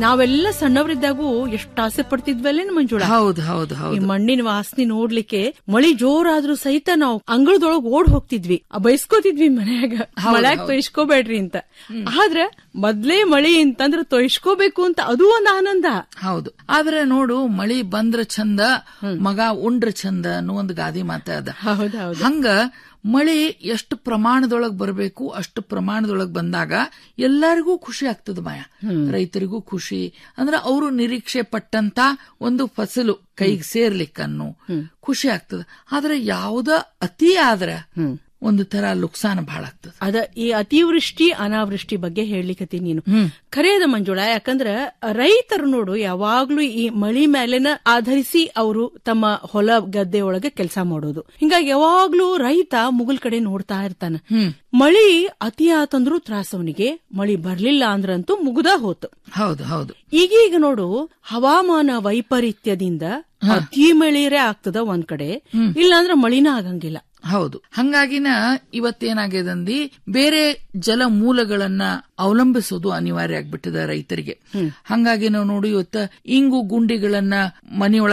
ನಾವೆಲ್ಲ ಸಣ್ಣವರಿದ್ದಾಗೂ ಎಷ್ಟು ಆಸೆ ಪಡ್ತಿದ್ವಲ್ಲೇನು ಮಂಜುಳ ಹೌದು ಹೌದು ಈ ಹೌದು ಮಣ್ಣಿನ ವಾಸನೆ ನೋಡ್ಲಿಕ್ಕೆ ಮಳಿ ಜೋರಾದ್ರೂ ಸಹಿತ ನಾವು ಅಂಗಳದೊಳಗ್ ಓಡ್ ಹೋಗ್ತಿದ್ವಿ ಆ ಬೈಸ್ಕೋತಿದ್ವಿ ಮನ್ಯಾಗ ಮಳ್ಯಾಗ ತೊಯ್ಸ್ಕೋಬೇಡ್ರಿ ಅಂತ ಆದ್ರ ಮೊದ್ಲೇ ಮಳಿ ಅಂತಂದ್ರ ತೊಯ್ಸ್ಕೋಬೇಕು ಅಂತ ಅದು ಒಂದ್ ಆನಂದ ಹೌದು ಆದ್ರೆ ನೋಡು ಮಳಿ ಬಂದ್ರ ಚಂದ ಮಗ ಉಂಡ್ರ ಚಂದ ಅನ್ನೋ ಒಂದು ಗಾದಿ ಮಾತ ಅದ ಹೌದೌದು ಹಂಗ ಮಳಿ ಎಷ್ಟು ಪ್ರಮಾಣದೊಳಗ್ ಬರಬೇಕು ಅಷ್ಟು ಪ್ರಮಾಣದೊಳಗ್ ಬಂದಾಗ ಎಲ್ಲರಿಗೂ ಖುಷಿ ಆಗ್ತದ ಮಾಯ ರೈತರಿಗೂ ಖುಷಿ ಅಂದ್ರೆ ಅವರು ನಿರೀಕ್ಷೆ ಪಟ್ಟಂತ ಒಂದು ಫಸಲು ಕೈಗೆ ಸೇರ್ಲಿಕ್ಕನ್ನು ಖುಷಿ ಆಗ್ತದ ಆದ್ರೆ ಯಾವ್ದ ಅತಿ ಆದ್ರ ಒಂದು ತರ ಲುಕ್ಸಾನ ಬಹಳ ಆಗ್ತದ ಅದ ಈ ಅತಿವೃಷ್ಟಿ ಅನಾವೃಷ್ಟಿ ಬಗ್ಗೆ ಹೇಳ್ಲಿಕತ್ತೀನಿ ನೀನು ಖರೇದ ಮಂಜುಳ ಯಾಕಂದ್ರ ರೈತರು ನೋಡು ಯಾವಾಗ್ಲೂ ಈ ಮಳಿ ಮೇಲೆನ ಆಧರಿಸಿ ಅವರು ತಮ್ಮ ಹೊಲ ಗದ್ದೆ ಒಳಗೆ ಕೆಲಸ ಮಾಡೋದು ಹಿಂಗಾಗಿ ಯಾವಾಗ್ಲೂ ರೈತ ಮುಗುಲ್ ಕಡೆ ನೋಡ್ತಾ ಇರ್ತಾನ ಮಳಿ ಅತಿ ಆತಂದ್ರೂ ತ್ರಾಸ ಅವನಿಗೆ ಮಳಿ ಬರ್ಲಿಲ್ಲ ಅಂದ್ರಂತೂ ಮುಗ್ದ ಹೋತು ಹೌದು ಹೌದು ಈಗೀಗ ನೋಡು ಹವಾಮಾನ ವೈಪರೀತ್ಯದಿಂದ ಅತಿ ಮಳಿರೇ ಆಗ್ತದ ಒಂದ್ ಕಡೆ ಇಲ್ಲಾಂದ್ರ ಮಳಿನ ಆಗಂಗಿಲ್ಲ ಹೌದು ಹಂಗಾಗಿನ ಇವತ್ತೇನಾಗ್ಯದಂದಿ ಬೇರೆ ಜಲ ಮೂಲಗಳನ್ನ ಅವಲಂಬಿಸೋದು ಅನಿವಾರ್ಯ ಆಗ್ಬಿಟ್ಟದ ರೈತರಿಗೆ ಹಂಗಾಗಿ ನಾವು ನೋಡಿ ಇವತ್ತ ಇಂಗು ಗುಂಡಿಗಳನ್ನ ಮನೆಯೊಳಗೆ